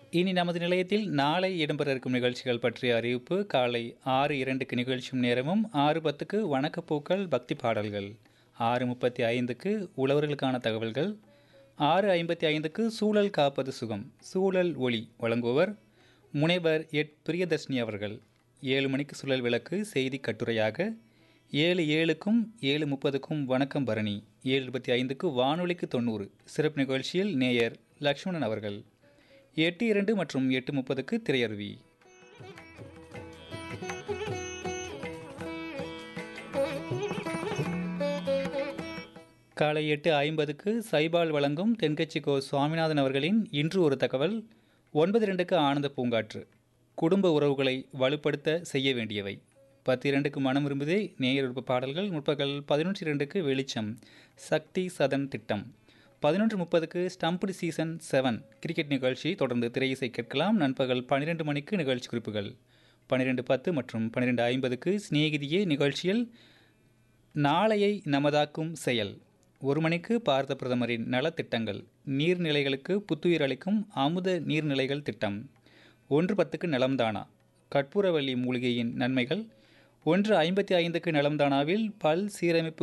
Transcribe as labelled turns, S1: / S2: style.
S1: இனி நமது நிலையத்தில் நாளை இடம்பெற இருக்கும் நிகழ்ச்சிகள் பற்றிய அறிவிப்பு காலை ஆறு இரண்டுக்கு நிகழ்ச்சியும் நேரமும் ஆறு பத்துக்கு வணக்கப்பூக்கள் பக்தி பாடல்கள் ஆறு முப்பத்தி ஐந்துக்கு உழவர்களுக்கான தகவல்கள் ஆறு ஐம்பத்தி ஐந்துக்கு சூழல் காப்பது சுகம் சூழல் ஒளி வழங்குபவர் முனைவர் எட் பிரியதர்ஷினி அவர்கள் ஏழு மணிக்கு சுழல் விளக்கு செய்தி கட்டுரையாக ஏழு ஏழுக்கும் ஏழு முப்பதுக்கும் வணக்கம் பரணி ஏழு இருபத்தி ஐந்துக்கு வானொலிக்கு தொண்ணூறு சிறப்பு நிகழ்ச்சியில் நேயர் லக்ஷ்மணன் அவர்கள் எட்டு இரண்டு மற்றும் எட்டு முப்பதுக்கு திரையருவி காலை எட்டு ஐம்பதுக்கு சைபால் வழங்கும் தென்கட்சி கோ சுவாமிநாதன் அவர்களின் இன்று ஒரு தகவல் ஒன்பது இரண்டுக்கு ஆனந்த பூங்காற்று குடும்ப உறவுகளை வலுப்படுத்த செய்ய வேண்டியவை பத்து இரண்டுக்கு மனம் விரும்புதே நேயர் விருப்ப பாடல்கள் முற்பகல் பதினொன்று இரண்டுக்கு வெளிச்சம் சக்தி சதன் திட்டம் பதினொன்று முப்பதுக்கு ஸ்டம்புடு சீசன் செவன் கிரிக்கெட் நிகழ்ச்சி தொடர்ந்து திரையிசை கேட்கலாம் நண்பகல் பன்னிரெண்டு மணிக்கு நிகழ்ச்சி குறிப்புகள் பன்னிரெண்டு பத்து மற்றும் பன்னிரெண்டு ஐம்பதுக்கு சிநேகிதியே நிகழ்ச்சியில் நாளையை நமதாக்கும் செயல் ஒரு மணிக்கு பாரத பிரதமரின் நலத்திட்டங்கள் நீர்நிலைகளுக்கு புத்துயிர் அளிக்கும் அமுத நீர்நிலைகள் திட்டம் ஒன்று பத்துக்கு நலம்தானா கற்பூரவள்ளி மூலிகையின் நன்மைகள் ஒன்று ஐம்பத்தி ஐந்துக்கு நலம்தானாவில் பல் சீரமைப்பு